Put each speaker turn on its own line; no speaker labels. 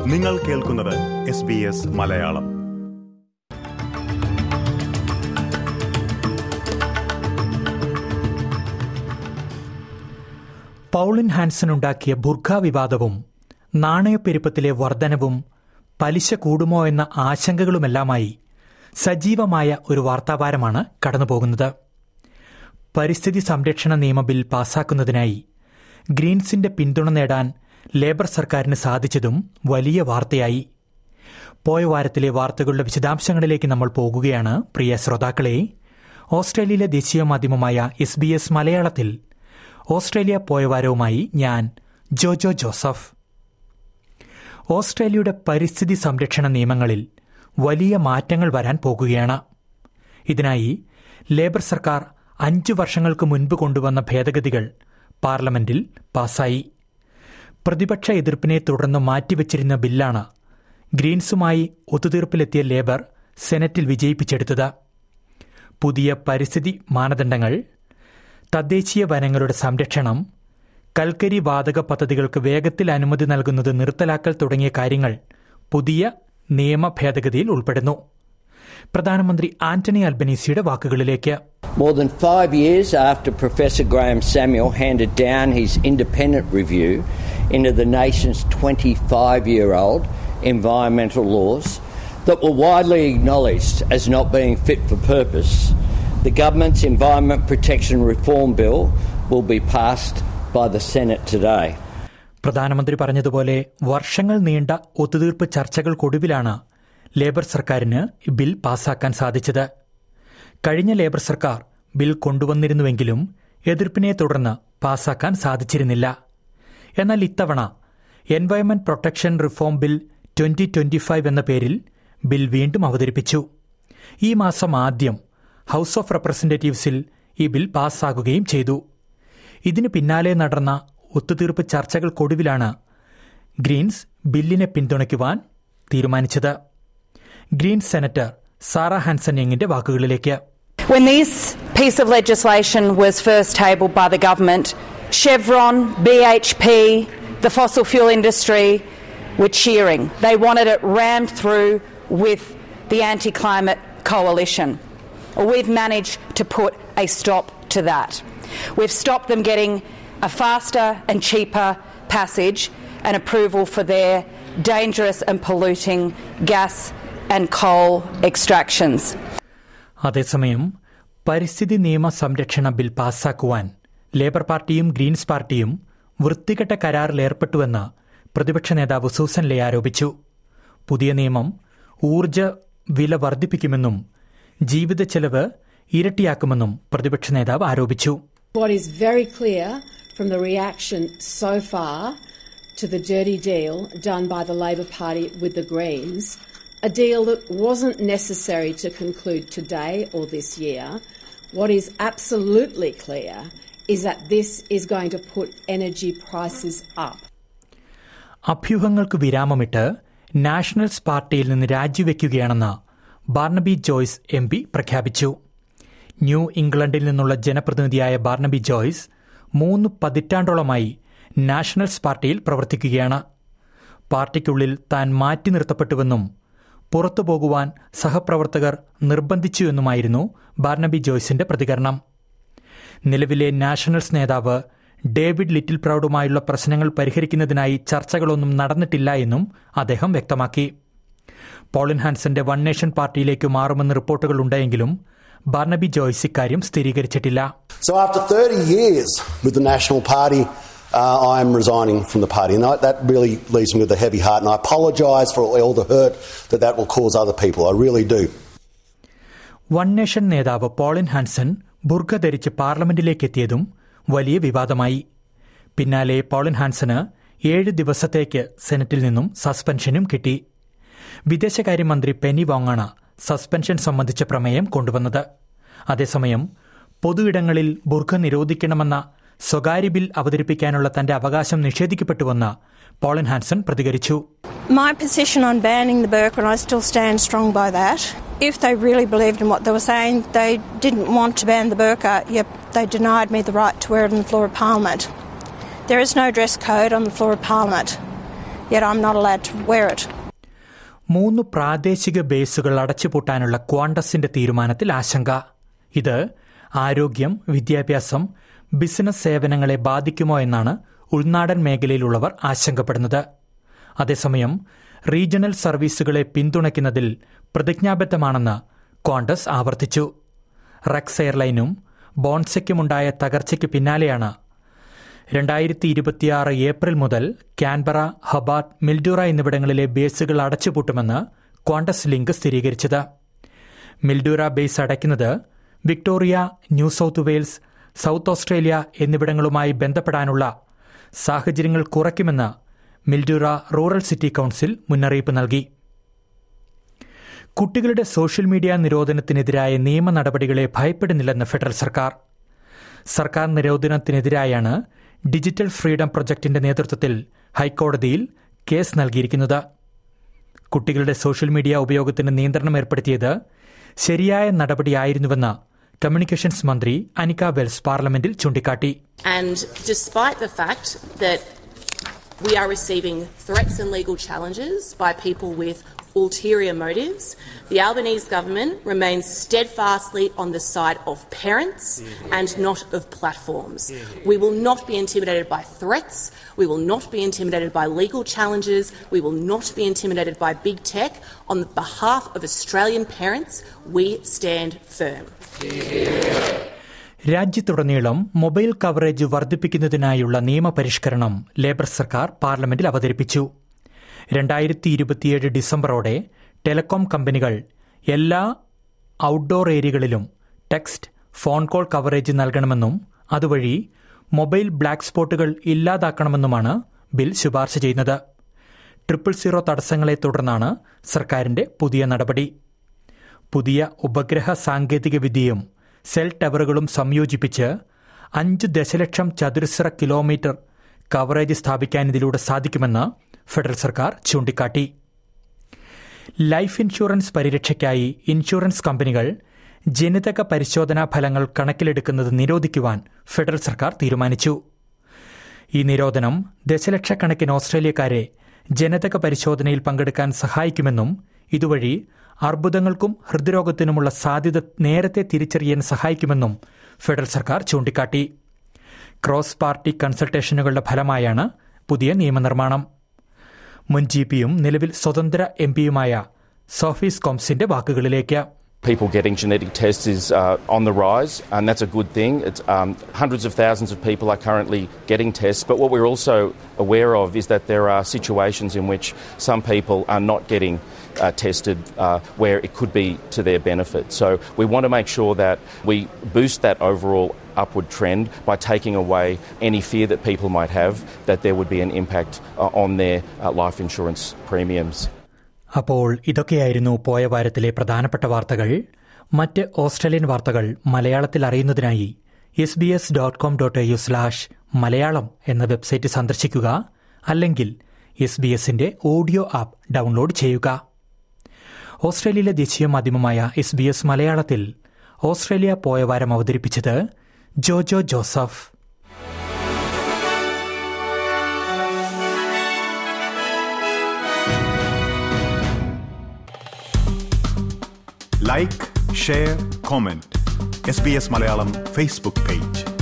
നിങ്ങൾ കേൾക്കുന്നത് S B S Malayalam
Pauline Hanson ഉണ്ടാക്കിയ ബുർഖ വിവാദവും നാണയപ്പെരുപ്പത്തിലെ വർധനവും പലിശ കൂടുമോ എന്ന ആശങ്കകളുമെല്ലാമായി സജീവമായ ഒരു വാർത്താവാരമാണ് കടന്നുപോകുന്നത് പരിസ്ഥിതി സംരക്ഷണ നിയമ ബിൽ പാസാക്കുന്നതിനായി ഗ്രീൻസിന്റെ പിന്തുണ നേടാൻ ലേബർ സർക്കാരിന് സാധിച്ചതും വലിയ വാർത്തയായി പോയ വാരത്തിലെ വാർത്തകളുടെ വിശദാംശങ്ങളിലേക്ക് നമ്മൾ പോകുകയാണ് പ്രിയ ശ്രോതാക്കളെ ഓസ്ട്രേലിയയിലെ ദേശീയ മാധ്യമമായ എസ് ബി എസ് മലയാളത്തിൽ ഓസ്ട്രേലിയ പോയ വാരവുമായി ഞാൻ ജോജോ ജോസഫ് ഓസ്ട്രേലിയയുടെ പരിസ്ഥിതി സംരക്ഷണ നിയമങ്ങളിൽ വലിയ മാറ്റങ്ങൾ വരാൻ പോകുകയാണ് ഇതിനായി ലേബർ സർക്കാർ അഞ്ചു വർഷങ്ങൾക്ക് മുൻപ് കൊണ്ടുവന്ന ഭേദഗതികൾ പാർലമെന്റിൽ പാസായി പ്രതിപക്ഷ എതിർപ്പിനെ തുടർന്ന് മാറ്റിവച്ചിരുന്ന ബില്ലാണ് ഗ്രീൻസുമായി ഒത്തുതീർപ്പിലെത്തിയ ലേബർ സെനറ്റിൽ വിജയിപ്പിച്ചെടുത്തത് പുതിയ പരിസ്ഥിതി മാനദണ്ഡങ്ങൾ തദ്ദേശീയ വനങ്ങളുടെ സംരക്ഷണം കൽക്കരി വാതക പദ്ധതികൾക്ക് വേഗത്തിൽ അനുമതി നൽകുന്നത് നിർത്തലാക്കൽ തുടങ്ങിയ കാര്യങ്ങൾ പുതിയ നിയമ ഭേദഗതിയിൽ ഉൾപ്പെടുന്നു പ്രധാനമന്ത്രി Antony അൽബനീസിയുടെ വാക്കുകളിലേക്ക്
More than five years after Professor Graham Samuel handed down his independent review into the nation's 25 year old environmental laws that were widely acknowledged as not being fit for purpose, the government's Environment Protection Reform Bill will be passed by the Senate today.
പ്രധാനമന്ത്രി പറഞ്ഞതുപോലെ വർഷങ്ങൾ നീണ്ട ഒത്തുതീർപ്പ് ചർച്ചകൾക്കൊടുവിലാണ് labour സർക്കാരിന് bill പാസാക്കാൻ സാധിച്ചത് കഴിഞ്ഞ labour സർക്കാർ bill കൊണ്ടുവന്നിരുന്നുവെങ്കിലും എതിർപ്പിനെ തുടർന്ന് പാസാക്കാൻ സാധിച്ചിരുന്നില്ല എന്നാൽ ഇത്തവണ environment protection reform bill twenty twenty five എന്ന പേരിൽ ബിൽ വീണ്ടും അവതരിപ്പിച്ചു ഈ മാസം ആദ്യം ഹൌസ് ഓഫ് റെപ്രസെന്റേറ്റീവ്സിൽ ഈ ബിൽ പാസ്സാകുകയും ചെയ്തു ഇതിന് പിന്നാലെ നടന്ന ഒത്തുതീർപ്പ് ചർച്ചകൾക്കൊടുവിലാണ് ഗ്രീൻസ് ബില്ലിനെ പിന്തുണയ്ക്കുവാൻ തീരുമാനിച്ചത് ഗ്രീൻസ് സെനറ്റർ സാറ ഹാൻസൺ യങ്ങിന്റെ വാക്കുകളിലേക്ക്
When this piece of legislation was first tabled by the government, Chevron, BHP, the fossil fuel industry were cheering. They wanted it rammed through with the anti climate coalition. We've managed to put a stop to that. We've stopped them getting a faster and cheaper passage and approval for their dangerous and polluting gas and coal extractions.
അതേസമയം പരിസ്ഥിതി നിയമ സംരക്ഷണ bill പാസാക്കുവാൻ labour പാർട്ടിയും greens പാർട്ടിയും വൃത്തികെട്ട കരാറിൽ ഏർപ്പെട്ടുവെന്ന് പ്രതിപക്ഷ നേതാവ് സൂസൻ ലേ ആരോപിച്ചു പുതിയ നിയമം ഊർജ വില വർദ്ധിപ്പിക്കുമെന്നും ജീവിത ചെലവ് ഇരട്ടിയാക്കുമെന്നും പ്രതിപക്ഷ നേതാവ് ആരോപിച്ചു
What is very clear from the reaction so far to the dirty deal done by the Labor Party with the Greens, a deal that wasn't necessary to conclude today or this year, what is absolutely clear is that this is going to put energy prices up.
അഭ്യൂഹങ്ങൾക്ക് വിരാമമിട്ട് nationals പാർട്ടിയിൽ നിന്ന് രാജിവെക്കുകയാണെന്ന് Barnaby Joyce M P പ്രഖ്യാപിച്ചു New ഇംഗ്ലണ്ടിൽ നിന്നുള്ള ജനപ്രതിനിധിയായ Barnaby Joyce മൂന്ന് പതിറ്റാണ്ടോളമായി Nationals പാർട്ടിയിൽ പ്രവർത്തിക്കുകയാണ് പാർട്ടിക്കുള്ളിൽ താൻ മാറ്റി നിർത്തപ്പെട്ടുവെന്നും പുറത്തു പോകുവാൻ സഹപ്രവർത്തകർ നിർബന്ധിച്ചുവെന്നുമായിരുന്നു ബാർണബി ജോയ്സിന്റെ പ്രതികരണം നിലവിലെ നാഷണൽസ് നേതാവ് ഡേവിഡ് ലിറ്റിൽ പ്രൌഡുമായുള്ള പ്രശ്നങ്ങൾ പരിഹരിക്കുന്നതിനായി ചർച്ചകളൊന്നും നടന്നിട്ടില്ല എന്നും അദ്ദേഹം വ്യക്തമാക്കി പോളിൻ ഹാൻസന്റെ വൺ നേഷൻ പാർട്ടിയിലേക്ക് മാറുമെന്ന് റിപ്പോർട്ടുകൾ ഉണ്ടായെങ്കിലും ബാർണബി ജോയ്സ് ഇക്കാര്യം സ്ഥിരീകരിച്ചിട്ടില്ല
So after 30 years with the National Party, uh, I am resigning from the party. And I, that really leaves me with a heavy heart. And I apologise for all the hurt that that will cause other people. I really do.
One nation നേതാവ് Pauline Hanson ബുർഖ ധരിച്ച് പാർലമെന്റിലേക്ക് എത്തിയതും വലിയ വിവാദമായി പിന്നാലെ pollen ഹാൻസന് ഏഴ് ദിവസത്തേക്ക് സെനറ്റിൽ നിന്നും സസ്പെൻഷനും കിട്ടി വിദേശകാര്യമന്ത്രി പെനി വോങ്ങാണ് സസ്പെൻഷൻ സംബന്ധിച്ച പ്രമേയം കൊണ്ടുവന്നത് അതേസമയം പൊതുയിടങ്ങളിൽ ബുർഖ നിരോധിക്കണമെന്ന സ്വകാര്യ ബിൽ അവതരിപ്പിക്കാനുള്ള തന്റെ അവകാശം നിഷേധിക്കപ്പെട്ടുവെന്ന് പോളിൻ ഹാൻസൺ പ്രതികരിച്ചു
My position on banning the burqa, and I still stand strong by that. If they really believed in what they were saying, they didn't want to ban the burqa, yet they denied me the right to wear it on the floor of Parliament. There is no dress code on the floor of Parliament. yet I'm not allowed to wear it.
മൂന്ന് പ്രാദേശിക ബേസുകൾ അടച്ചുപൂട്ടാനുള്ള ക്വാണ്ടസിന്റെ തീരുമാനത്തിൽ ആശങ്ക ഇത് ആരോഗ്യം വിദ്യാഭ്യാസം business സേവനങ്ങളെ ബാധിക്കുമോ എന്നാണ് ഉൾനാടൻ മേഖലയിലുള്ളവർ ആശങ്കപ്പെടുന്നത് അതേസമയം റീജിയണൽ സർവീസുകളെ പിന്തുണയ്ക്കുന്നതിൽ പ്രതിജ്ഞാബദ്ധമാണെന്ന് ക്വാണ്ടസ് ആവർത്തിച്ചു റെക്സ് എയർലൈനും ബോൺസയ്ക്കുമുണ്ടായ തകർച്ചയ്ക്ക് പിന്നാലെയാണ് രണ്ടായിരത്തി ഇരുപത്തിയാറ് ഏപ്രിൽ മുതൽ കാൻബറ ഹബാർട്ട് മിൽഡൂറ എന്നിവിടങ്ങളിലെ ബേസുകൾ അടച്ചുപൂട്ടുമെന്ന് ക്വാണ്ടസ് ലിങ്ക് സ്ഥിരീകരിച്ചത് മിൽഡൂറ ബേസ് അടയ്ക്കുന്നത് Victoria New South Wales South Australia എന്നിവിടങ്ങളുമായി ബന്ധപ്പെടാനുള്ള സാഹചര്യങ്ങൾ കുറയ്ക്കുമെന്ന് മിൽഡൂറ റൂറൽ സിറ്റി കൌൺസിൽ മുന്നറിയിപ്പ് നൽകി കുട്ടികളുടെ സോഷ്യൽ മീഡിയ നിരോധനത്തിനെതിരായ നിയമ നടപടികളെ ഭയപ്പെടുന്നില്ലെന്ന് ഫെഡറൽ സർക്കാർ സർക്കാർ നിരോധനത്തിനെതിരായാണ് ഡിജിറ്റൽ ഫ്രീഡം പ്രൊജക്ടിന്റെ നേതൃത്വത്തിൽ ഹൈക്കോടതിയിൽ കേസ് നൽകിയിരിക്കുന്നത് കുട്ടികളുടെ സോഷ്യൽ മീഡിയ ഉപയോഗത്തിന് നിയന്ത്രണം ഏർപ്പെടുത്തിയത് ശരിയായ നടപടിയായിരുന്നുവെന്ന് കമ്മ്യൂണിക്കേഷൻസ് മന്ത്രി അനിക വെൽസ് പാർലമെന്റിൽ ചൂണ്ടിക്കാട്ടി
And despite the fact that we are receiving threats and legal challenges by people with ulterior motives, the Albanese government remains steadfastly on the side of parents and not of platforms. We will not be intimidated by threats. We will not be intimidated by legal challenges. We will not be intimidated by big tech. On behalf of Australian parents, we stand firm.
രാജ്യത്തുടനീളം mobile coverage വർദ്ധിപ്പിക്കുന്നതിനായുള്ള നിയമപരിഷ്കരണം labour സർക്കാർ പാർലമെന്റിൽ അവതരിപ്പിച്ചു രണ്ടായിരത്തി ഇരുപത്തിയേഴ് ഡിസംബറോടെ telecom കമ്പനികൾ എല്ലാ ഔട്ട്ഡോർ ഏരിയകളിലും ടെക്സ്റ്റ് ഫോൺ കോൾ കവറേജ് നൽകണമെന്നും അതുവഴി മൊബൈൽ ബ്ലാക്ക് സ്പോട്ടുകൾ ഇല്ലാതാക്കണമെന്നുമാണ് ബിൽ ശുപാർശ ചെയ്യുന്നത് ട്രിപ്പിൾ സീറോ തടസ്സങ്ങളെ തുടർന്നാണ് സർക്കാരിന്റെ പുതിയ നടപടി പുതിയ ഉപഗ്രഹ സാങ്കേതിക വിദ്യയും സെൽ ടവറുകളും സംയോജിപ്പിച്ച് അഞ്ച് ദശലക്ഷം ചതുരശ്ര കിലോമീറ്റർ കവറേജ് സ്ഥാപിക്കാൻ ഇതിലൂടെ സാധിക്കുമെന്ന് ഫെഡറൽ സർക്കാർ ചൂണ്ടിക്കാട്ടി ലൈഫ് ഇൻഷുറൻസ് പരിരക്ഷയ്ക്കായി ഇൻഷുറൻസ് കമ്പനികൾ ജനിതക പരിശോധനാ ഫലങ്ങൾ കണക്കിലെടുക്കുന്നത് നിരോധിക്കുവാൻ ഫെഡറൽ സർക്കാർ തീരുമാനിച്ചു ഈ നിരോധനം ദശലക്ഷക്കണക്കിന് ഓസ്ട്രേലിയക്കാരെ ജനിതക പരിശോധനയിൽ പങ്കെടുക്കാൻ സഹായിക്കുമെന്നും ഇതുവഴി അർബുദങ്ങൾക്കും ഹൃദ്രോഗത്തിനുമുള്ള സാധ്യത നേരത്തെ തിരിച്ചറിയാൻ സഹായിക്കുമെന്നും ഫെഡറൽ സർക്കാർ ചൂണ്ടിക്കാട്ടി ക്രോസ് പാർട്ടി കൺസൾട്ടേഷനുകളുടെ ഫലമായാണ് പുതിയ നിയമനിർമ്മാണം മുൻ ജി പിയും നിലവിൽ സ്വതന്ത്ര എം പിയുമായ സോഫീസ് കോംസിന്റെ വാക്കുകളിലേക്ക്
People getting genetic tests is uh, on the rise, and that's a good thing. It's, um, hundreds of thousands of people are currently getting tests, but what we're also aware of is that there are situations in which some people are not getting uh, tested uh, where it could be to their benefit. So we want to make sure that we boost that overall upward trend by taking away any fear that people might have that there would be an impact uh, on their uh, life insurance premiums.
അപ്പോൾ ഇതൊക്കെയായിരുന്നു പോയ വാരത്തിലെ പ്രധാനപ്പെട്ട വാർത്തകൾ മറ്റ് Australian വാർത്തകൾ മലയാളത്തിൽ അറിയുന്നതിനായി S B S dot com dot U slash Malayalam എന്ന വെബ്സൈറ്റ് സന്ദർശിക്കുക അല്ലെങ്കിൽ എസ് ബി എസിന്റെ ഓഡിയോ ആപ്പ് ഡൗൺലോഡ് ചെയ്യുക ഓസ്ട്രേലിയയിലെ ദേശീയ മാധ്യമമായ എസ് ബി എസ് മലയാളത്തിൽ ഓസ്ട്രേലിയ പോയ വാരം അവതരിപ്പിച്ചത് Jojo Joseph
like share comment S B S Malayalam Facebook page